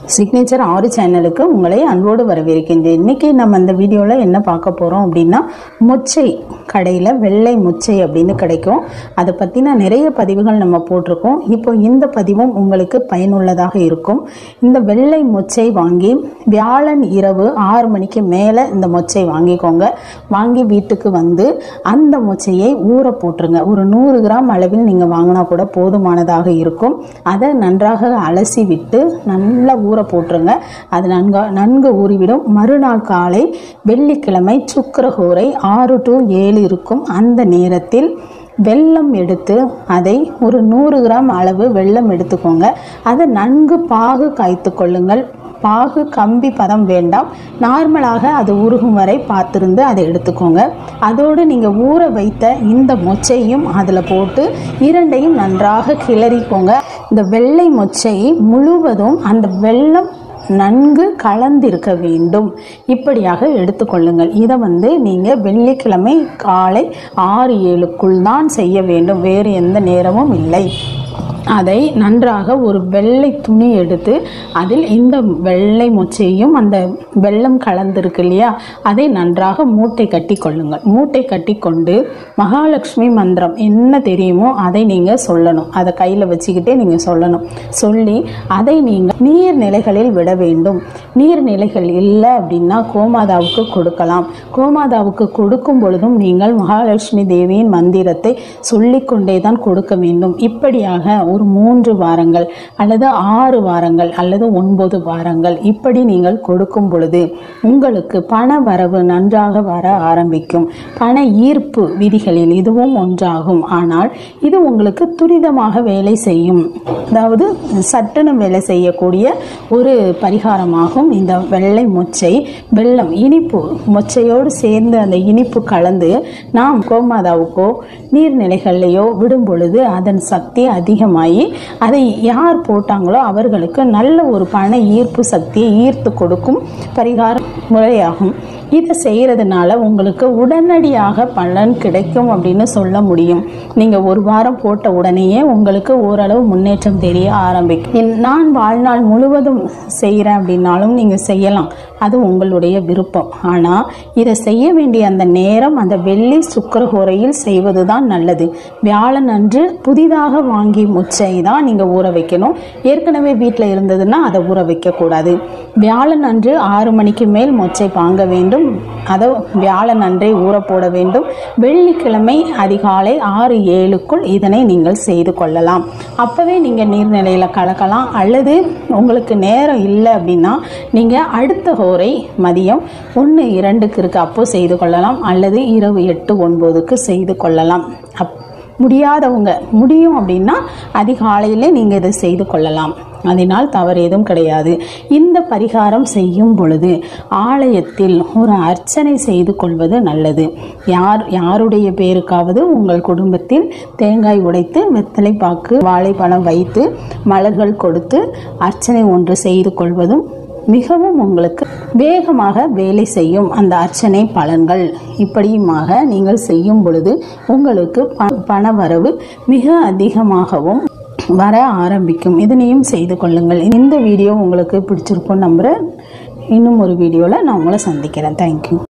signature ஆறு சேனலுக்கு உங்களை அன்போடு வரவேற்கின்றேன் இன்னைக்கு நம்ம இந்த வீடியோவில் என்ன பார்க்க போகிறோம் அப்படின்னா மொச்சை கடையில் வெள்ளை மொச்சை அப்படின்னு கிடைக்கும் அதை பற்றின நிறைய பதிவுகள் நம்ம போட்டிருக்கோம் இப்போ இந்த பதிவும் உங்களுக்கு பயனுள்ளதாக இருக்கும் இந்த வெள்ளை மொச்சை வாங்கி வியாழன் இரவு ஆறு மணிக்கு மேலே இந்த மொச்சை வாங்கிக்கோங்க வாங்கி வீட்டுக்கு வந்து அந்த மொச்சையை ஊற போட்டுருங்க ஒரு நூறு கிராம் அளவில் நீங்கள் வாங்கினா கூட போதுமானதாக இருக்கும் அதை நன்றாக அலசி விட்டு நல்லா ஊற போட்டுருங்க அது நன்கா நன்கு ஊறிவிடும் மறுநாள் காலை வெள்ளிக்கிழமை சுக்கிரஹோரை ஆறு டு ஏழு இருக்கும் அந்த நேரத்தில் வெல்லம் எடுத்து அதை ஒரு நூறு கிராம் அளவு வெல்லம் எடுத்துக்கோங்க அதை நன்கு பாகு காய்த்து கொள்ளுங்கள் பாகு கம்பி பதம் வேண்டாம் நார்மலாக அது உருகும் வரை பார்த்துருந்து அதை எடுத்துக்கோங்க அதோடு நீங்கள் ஊற வைத்த இந்த மொச்சையும் அதில் போட்டு இரண்டையும் நன்றாக கிளறிக்கோங்க இந்த வெள்ளை மொச்சை முழுவதும் அந்த வெள்ளம் நன்கு கலந்திருக்க வேண்டும் இப்படியாக எடுத்துக்கொள்ளுங்கள் இதை வந்து நீங்கள் வெள்ளிக்கிழமை காலை ஆறு ஏழுக்குள் தான் செய்ய வேண்டும் வேறு எந்த நேரமும் இல்லை அதை நன்றாக ஒரு வெள்ளை துணி எடுத்து அதில் இந்த வெள்ளை மொச்சையும் அந்த வெள்ளம் கலந்திருக்கு இல்லையா அதை நன்றாக மூட்டை கட்டி கொள்ளுங்கள் மூட்டை கட்டி கொண்டு மகாலட்சுமி மந்திரம் என்ன தெரியுமோ அதை நீங்கள் சொல்லணும் அதை கையில் வச்சுக்கிட்டே நீங்கள் சொல்லணும் சொல்லி அதை நீங்கள் நீர்நிலைகளில் விட வேண்டும் நீர்நிலைகள் இல்லை அப்படின்னா கோமாதாவுக்கு கொடுக்கலாம் கோமாதாவுக்கு கொடுக்கும் பொழுதும் நீங்கள் மகாலட்சுமி தேவியின் மந்திரத்தை சொல்லிக்கொண்டே தான் கொடுக்க வேண்டும் இப்படியாக ஒரு மூன்று வாரங்கள் அல்லது ஆறு வாரங்கள் அல்லது ஒன்பது வாரங்கள் இப்படி நீங்கள் கொடுக்கும் பொழுது உங்களுக்கு பண வரவு நன்றாக வர ஆரம்பிக்கும் பண ஈர்ப்பு விதிகளில் இதுவும் ஒன்றாகும் ஆனால் இது உங்களுக்கு துரிதமாக வேலை செய்யும் அதாவது சட்டுன்னு வேலை செய்யக்கூடிய ஒரு பரிகாரமாகும் இந்த வெள்ளை மொச்சை வெள்ளம் இனிப்பு மொச்சையோடு சேர்ந்து அந்த இனிப்பு கலந்து நாம் கோமாதாவுக்கோ நீர்நிலைகள்லையோ விடும் பொழுது அதன் சக்தி அதிகமாகி அதை யார் போட்டாங்களோ அவர்களுக்கு நல்ல ஒரு பண ஈர்ப்பு சக்தியை ஈர்த்து கொடுக்கும் பரிகார முறையாகும் இதை செய்கிறதுனால உங்களுக்கு உடனடியாக பலன் கிடைக்கும் அப்படின்னு சொல்ல முடியும் நீங்கள் ஒரு வாரம் போட்ட உடனேயே உங்களுக்கு ஓரளவு முன்னேற்றம் தெரிய ஆரம்பிக்கும் என் நான் வாழ்நாள் முழுவதும் செய்கிறேன் அப்படின்னாலும் நீங்கள் செய்யலாம் அது உங்களுடைய விருப்பம் ஆனால் இதை செய்ய வேண்டிய அந்த நேரம் அந்த வெள்ளி சுக்கரஹோரையில் செய்வது தான் நல்லது வியாழன் அன்று புதிதாக வாங்கி முச்சை தான் நீங்கள் ஊற வைக்கணும் ஏற்கனவே வீட்டில் இருந்ததுன்னா அதை ஊற வைக்கக்கூடாது வியாழன் அன்று ஆறு மணிக்கு மேல் மொச்சை வாங்க வேண்டும் அதை வியாழன் அன்றே ஊற போட வேண்டும் வெள்ளிக்கிழமை அதிகாலை ஆறு ஏழுக்குள் இதனை நீங்கள் செய்து கொள்ளலாம் அப்போவே நீங்கள் நீர்நிலையில் கலக்கலாம் அல்லது உங்களுக்கு நேரம் இல்லை அப்படின்னா நீங்கள் அடுத்த ஹோரை மதியம் ஒன்று இரண்டுக்கு இருக்க அப்போ செய்து கொள்ளலாம் அல்லது இரவு எட்டு ஒன்பதுக்கு செய்து கொள்ளலாம் அப் முடியாதவங்க முடியும் அப்படின்னா அதிகாலையிலே நீங்கள் இதை செய்து கொள்ளலாம் அதனால் தவறு எதுவும் கிடையாது இந்த பரிகாரம் செய்யும் பொழுது ஆலயத்தில் ஒரு அர்ச்சனை செய்து கொள்வது நல்லது யார் யாருடைய பேருக்காவது உங்கள் குடும்பத்தில் தேங்காய் உடைத்து வெத்தலை பாக்கு வாழைப்பழம் வைத்து மலர்கள் கொடுத்து அர்ச்சனை ஒன்று செய்து கொள்வதும் மிகவும் உங்களுக்கு வேகமாக வேலை செய்யும் அந்த அர்ச்சனை பலன்கள் இப்படியுமாக நீங்கள் செய்யும் பொழுது உங்களுக்கு ப- பண வரவு மிக அதிகமாகவும் வர ஆரம்பிக்கும் இதனையும் செய்து கொள்ளுங்கள் இந்த வீடியோ உங்களுக்கு பிடிச்சிருக்கும் நம்புகிறேன் இன்னும் ஒரு வீடியோவில் நான் உங்களை சந்திக்கிறேன் தேங்க்யூ